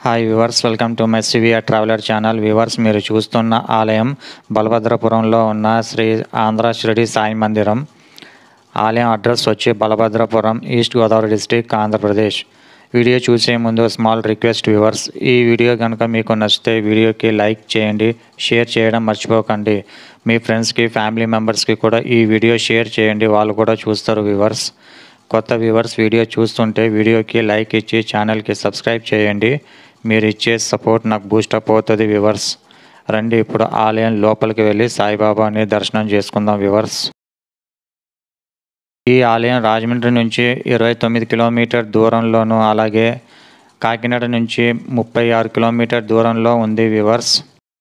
hi viewers welcome to my CVR traveller channel viewers మీరు చూస్తున్న ఆలయం బలభద్రపురంలో ఉన్న శ్రీ ఆంధ్ర షిరిడి సాయి మందిరం ఆలయం అడ్రస్ వచ్చి Balabhadrapuram east Godavari district Andhra Pradesh video చూసే ముందు స్మాల్ రిక్వెస్ట్ వ్యూవర్స్ ఈ వీడియో కనుక మీకు నచ్చితే వీడియోకి లైక్ చేయండి షేర్ చేయడం మర్చిపోకండి మీ ఫ్రెండ్స్కి ఫ్యామిలీ మెంబర్స్కి కూడా ఈ వీడియో షేర్ చేయండి వాళ్ళు కూడా చూస్తారు వ్యూవర్స్ కొత్త వ్యూవర్స్ వీడియో చూస్తుంటే వీడియోకి లైక్ ఇచ్చి ఛానల్కి సబ్స్క్రైబ్ చేయండి మీరు ఇచ్చే సపోర్ట్ నాకు బూస్టప్ అవుతుంది వ్యూవర్స్ రండి ఇప్పుడు ఆలయం లోపలికి వెళ్ళి సాయిబాబాని దర్శనం చేసుకుందాం వ్యూవర్స్ ఈ ఆలయం రాజమండ్రి నుంచి ఇరవై తొమ్మిది కిలోమీటర్ దూరంలోను అలాగే కాకినాడ నుంచి ముప్పై ఆరు కిలోమీటర్ దూరంలో ఉంది వివర్స్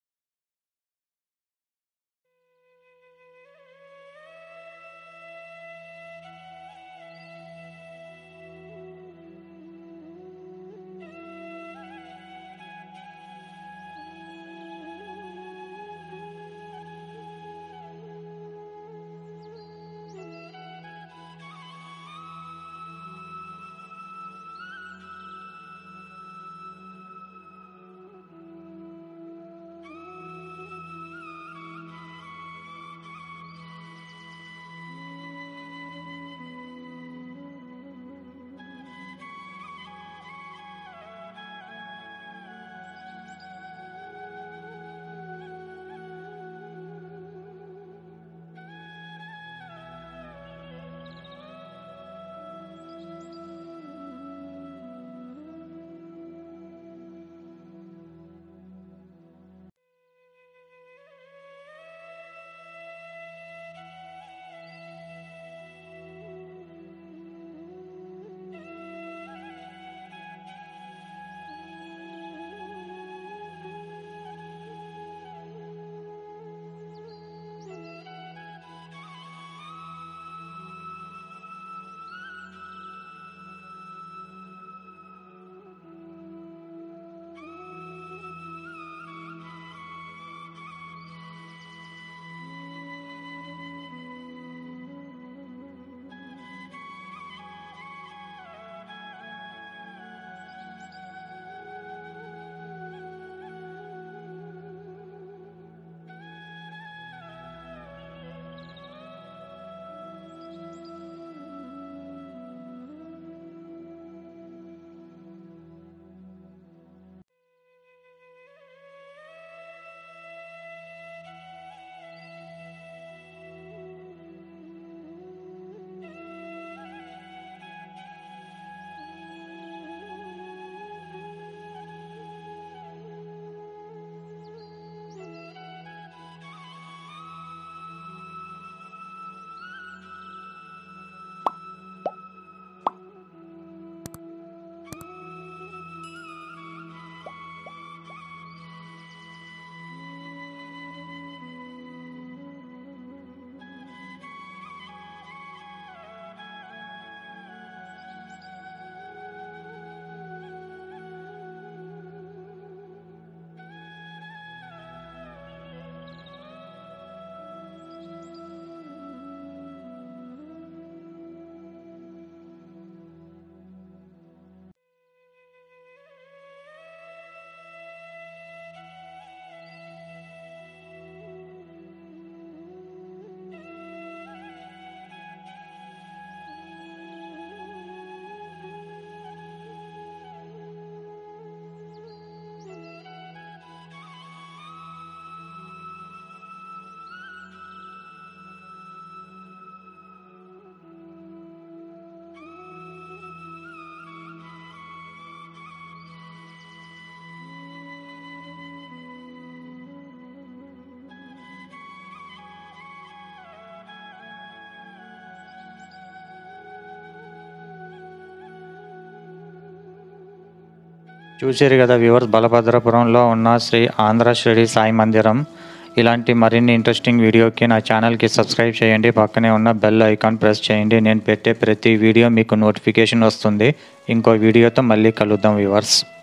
చూసారు కదా వ్యూవర్స్ బలభద్రపురంలో ఉన్న శ్రీ ఆంధ్ర షిరిడి సాయి మందిరం ఇలాంటి మరిన్ని ఇంట్రెస్టింగ్ వీడియోకి నా ఛానల్కి సబ్స్క్రైబ్ చేయండి పక్కనే ఉన్న బెల్ ఐకాన్ ప్రెస్ చేయండి నేను పెట్టే ప్రతి వీడియో మీకు నోటిఫికేషన్ వస్తుంది ఇంకో వీడియోతో మళ్ళీ కలుద్దాం వ్యూవర్స్